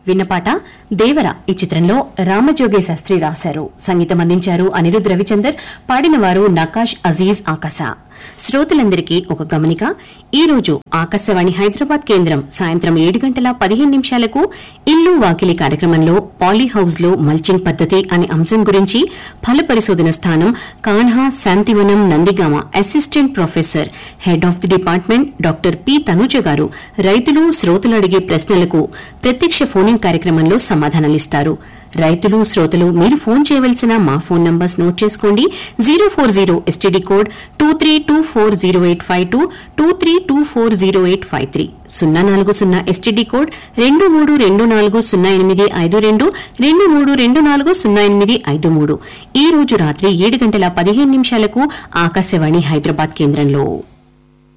విన్నపాట దేవర ఈ చిత్రంలో రామజోగే శాస్త్రి రాశారు సంగీతం అందించారు అనిరుద్ రవిచందర్ పాడినవారు నకాష్ అజీజ్ ఆకాశ శ్రోతలందరికీ ఒక గమనిక ఈ రోజు ఆకాశవాణి హైదరాబాద్ కేంద్రం సాయంత్రం ఏడు గంటల పదిహేను నిమిషాలకు ఇల్లు వాకిలి కార్యక్రమంలో పాలీ హౌస్ లో మల్చింగ్ పద్దతి అనే అంశం గురించి ఫల పరిశోధన స్థానం Kanha Shantivanam Nandigama assistant professor head of the department doctor P Tanuja garu రైతులు శ్రోతలు అడిగే ప్రశ్నలకు ప్రత్యక్ష ఫోనింగ్ కార్యక్రమంలో సమాధానాలిస్తారు రైతులు శ్రోతలు మీరు ఫోన్ చేయవలసిన మా ఫోన్ నంబర్స్ నోట్ చేసుకోండి zero four zero STD code two three two four zero eight five two two three two four zero eight five three సున్నా నాలుగు సున్నా ఎస్టీడీ కోడ్ రెండు మూడు రెండు నాలుగు సున్నా ఎనిమిది ఐదు రెండు రెండు మూడు రెండు నాలుగు సున్నా ఎనిమిది ఐదు మూడు ఈ రోజు రాత్రి ఏడు గంటల పదిహేను నిమిషాలకు ఆకాశవాణి హైదరాబాద్ కేంద్రంలో